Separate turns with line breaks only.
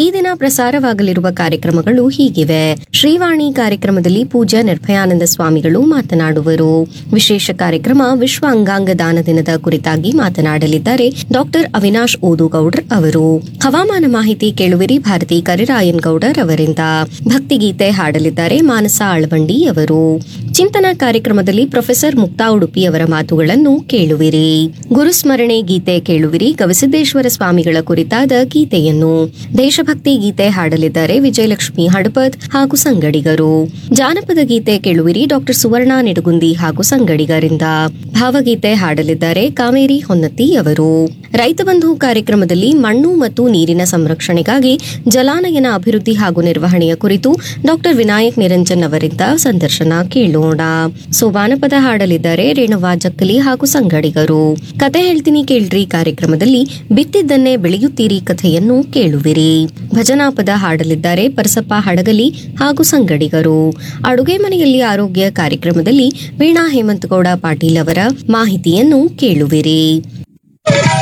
ಈ ದಿನ ಪ್ರಸಾರವಾಗಲಿರುವ ಕಾರ್ಯಕ್ರಮಗಳು ಹೀಗಿವೆ ಶ್ರೀವಾಣಿ ಕಾರ್ಯಕ್ರಮದಲ್ಲಿ ಪೂಜ್ಯ ನಿರ್ಭಯಾನಂದ ಸ್ವಾಮಿಗಳು ಮಾತನಾಡುವರು ವಿಶೇಷ ಕಾರ್ಯಕ್ರಮ ವಿಶ್ವ ಅಂಗಾಂಗ ದಾನ ದಿನದ ಕುರಿತಾಗಿ ಮಾತನಾಡಲಿದ್ದಾರೆ ಡಾಕ್ಟರ್ ಅವಿನಾಶ್ ಓದುಗೌಡ್ರ್ ಅವರು ಹವಾಮಾನ ಮಾಹಿತಿ ಕೇಳುವಿರಿ ಭಾರತಿ ಕರಿರಾಯನ್ ಗೌಡರ್ ಅವರಿಂದ ಭಕ್ತಿಗೀತೆ ಹಾಡಲಿದ್ದಾರೆ ಮಾನಸ ಆಳವಂಡಿ ಅವರು ಚಿಂತನಾ ಕಾರ್ಯಕ್ರಮದಲ್ಲಿ ಪ್ರೊಫೆಸರ್ ಮುಕ್ತಾ ಉಡುಪಿ ಅವರ ಮಾತುಗಳನ್ನು ಕೇಳುವಿರಿ ಗುರುಸ್ಮರಣೆ ಗೀತೆ ಕೇಳುವಿರಿ ಗವಿಸಿದ್ದೇಶ್ವರ ಸ್ವಾಮಿಗಳ ಕುರಿತಾದ ಗೀತೆಯನ್ನು ದೇಶಭಕ್ತಿ ಗೀತೆ ಹಾಡಲಿದ್ದಾರೆ ವಿಜಯಲಕ್ಷ್ಮಿ ಹಡಪದ್ ಹಾಗೂ ಸಂಗಡಿಗರು ಜಾನಪದ ಗೀತೆ ಕೇಳುವಿರಿ ಡಾಕ್ಟರ್ ಸುವರ್ಣ ನಿಡುಗುಂದಿ ಹಾಗೂ ಸಂಗಡಿಗರಿಂದ ಭಾವಗೀತೆ ಹಾಡಲಿದ್ದಾರೆ ಕಾವೇರಿ ಹೊನ್ನತಿ ಅವರು ರೈತ ಬಂಧು ಕಾರ್ಯಕ್ರಮದಲ್ಲಿ ಮಣ್ಣು ಮತ್ತು ನೀರಿನ ಸಂರಕ್ಷಣೆಗಾಗಿ ಜಲಾನಯನ ಅಭಿವೃದ್ಧಿ ಹಾಗೂ ನಿರ್ವಹಣೆಯ ಕುರಿತು ಡಾಕ್ಟರ್ ವಿನಾಯಕ್ ನಿರಂಜನ್ ಅವರಿಂದ ಸಂದರ್ಶನ ಕೇಳೋಣ ಸೋಬಾನಪದ ಹಾಡಲಿದ್ದಾರೆ ರೇಣುವಾ ಜಕ್ಕಲಿ ಹಾಗೂ ಸಂಗಡಿಗರು ಕತೆ ಹೇಳ್ತೀನಿ ಕೇಳ್ರಿ ಕಾರ್ಯಕ್ರಮದಲ್ಲಿ ಬಿತ್ತಿದ್ದನ್ನೇ ಬೆಳೆಯುತ್ತೀರಿ ಕಥೆಯನ್ನು ಕೇಳುವಿರಿ ಭಜನಾ ಪದ ಹಾಡಲಿದ್ದಾರೆ ಪರಸಪ್ಪ ಹಡಗಲಿ ಹಾಗೂ ಸಂಗಡಿಗರು ಅಡುಗೆ ಮನೆಯಲ್ಲಿ ಆರೋಗ್ಯ ಕಾರ್ಯಕ್ರಮದಲ್ಲಿ ವೀಣಾ ಹೇಮಂತಗೌಡ ಪಾಟೀಲ್ ಅವರ ಮಾಹಿತಿಯನ್ನು ಕೇಳುವಿರಿ